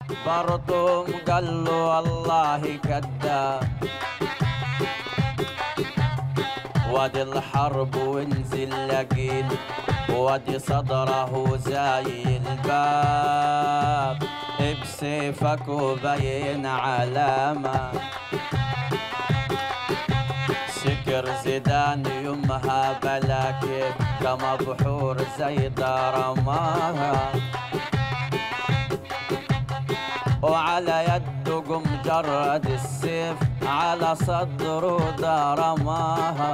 برضو قال له والله كذاب وادي الحرب وانزل لقيل وادي صدره زي الباب بسيفك وبين علامة سكر زيدان يمها بلاكي كما بحور زي رماها وعلى يده قم جرد السيف على صدره رماها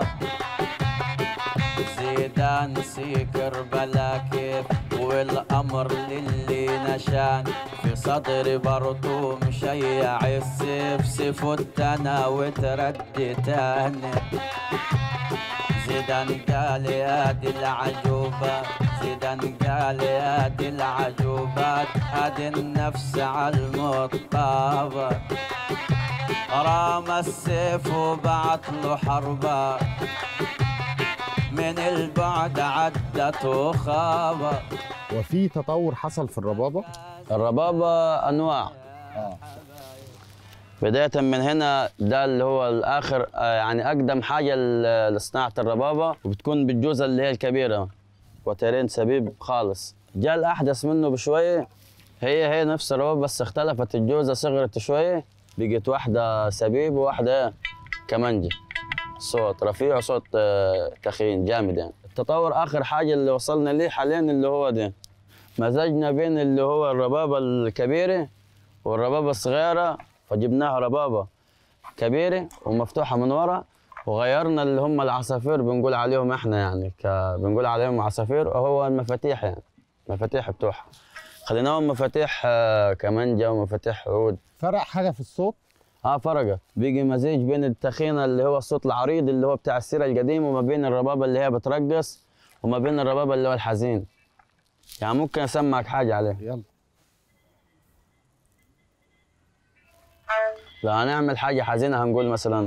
زيدان سيكر بلا كيف والامر للي نشان في صدري برضو مشيع السيف سفت انا وتردي تاني زيدان قال يا دي العجوبة زيدان قال يا دي العجوبات هدي النفس على المطابة رام السيف وبعت له حربة من البعد عدت وخابة وفي تطور حصل في الربابه الربابة أنواع اه بداية من هنا ده اللي هو الآخر آه، يعني أقدم حاجة ل- لصناعة الربابة وبتكون بالجوزة اللي هي الكبيرة وترين سبيب خالص جاء الأحدث منه بشوية هي هي نفس الربابة بس اختلفت الجوزة صغرت شوية بقت واحدة سبيب وواحدة كمانجة صوت رفيع وصوت آه، تخين جامد يعني التطور آخر حاجة اللي وصلنا ليه حاليا اللي هو ده مزجنا بين اللي هو الربابة الكبيرة والربابة الصغيرة فجبناها ربابة كبيرة ومفتوحة من ورا وغيرنا اللي هم العصافير بنقول عليهم احنا يعني ك... بنقول عليهم عصافير وهو المفاتيح يعني المفاتيح بتوعها خليناهم مفاتيح آه، كمانجة ومفاتيح عود فرق حاجه في الصوت اه فرقت بيجي مزيج بين التخينة اللي هو الصوت العريض اللي هو بتاع السيرة القديم وما بين الربابة اللي هي بترقص وما بين الربابة اللي هو الحزين يعني ممكن اسمعك حاجة عليه يلا لو هنعمل حاجة حزينة هنقول مثلا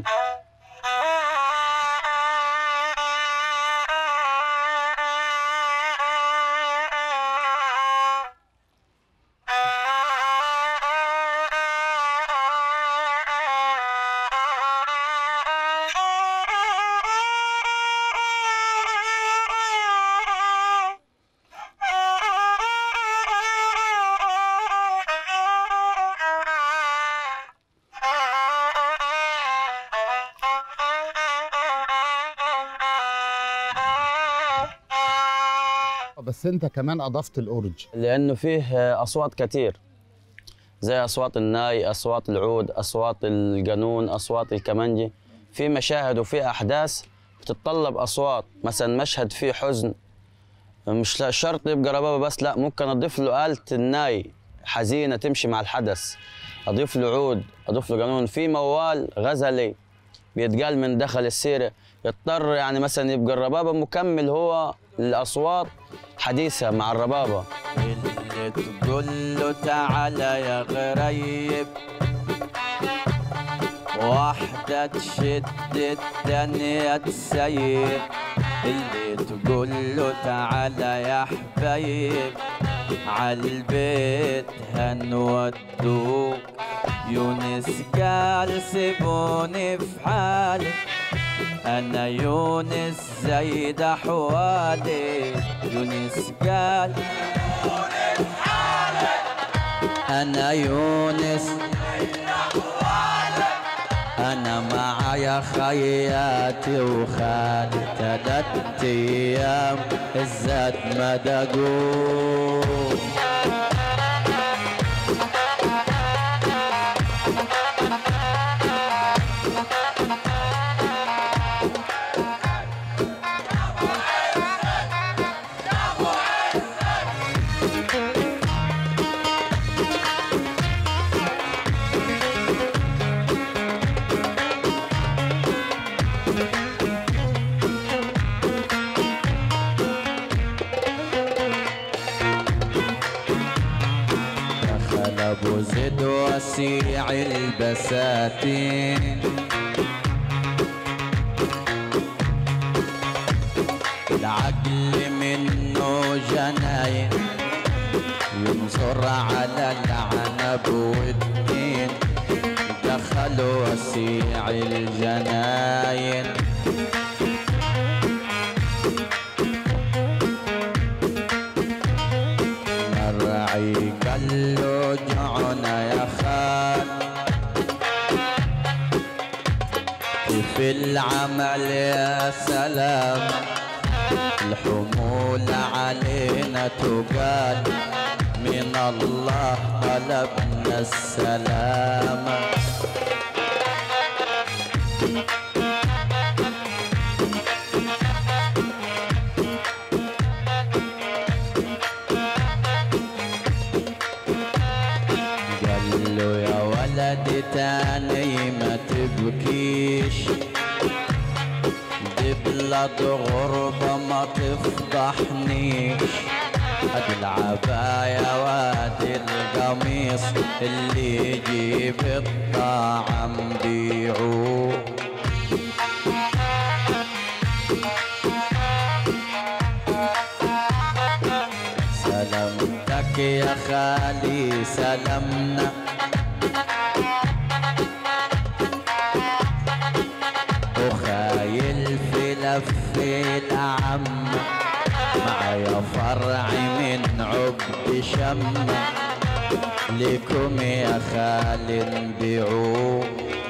بس انت كمان اضفت الاورج لأنه فيه أصوات كتير زي أصوات الناي أصوات العود أصوات القانون أصوات الكمانجي في مشاهد وفي أحداث بتتطلب أصوات مثلا مشهد فيه حزن مش لا- شرط يبقى ربابة بس لا ممكن أضيف له آلة الناي حزينة تمشي مع الحدث أضيف له عود أضيف له قانون في موال غزلي بيتقال من دخل السيرة يضطر يعني مثلا يبقى الربابة مكمل هو الأصوات حديثة مع الربابة اللي تقول له تعالى يا غريب واحدة تشد التانية تسيب اللي تقول له تعالى يا حبيب عالبيت هنودوك يونس قال سيبوني في حالي انا يونس زيد احوالي يونس قال انا يونس انا معايا خياتي وخالي تلات ايام الزاد ما دقوق دخل ابو زيد وسيع البساتين العقل منه جناين ينصر على العنب عدو الدين دخلوا وسيع الجناين مرعي قال له جعنا يا خال في العمل يا سلام الحمول علينا تقال من الله طلبنا السلام قال له يا ولدي تاني ما تبكيش دي بلاد غربة ما تفضحنيش هاد العباية وادي القميص اللي يجيب الطعم بيعوه سلامتك يا خالي سلامنا وخايل في لف العم معايا فرع من عبد شمة لكم يا خال نبيعوه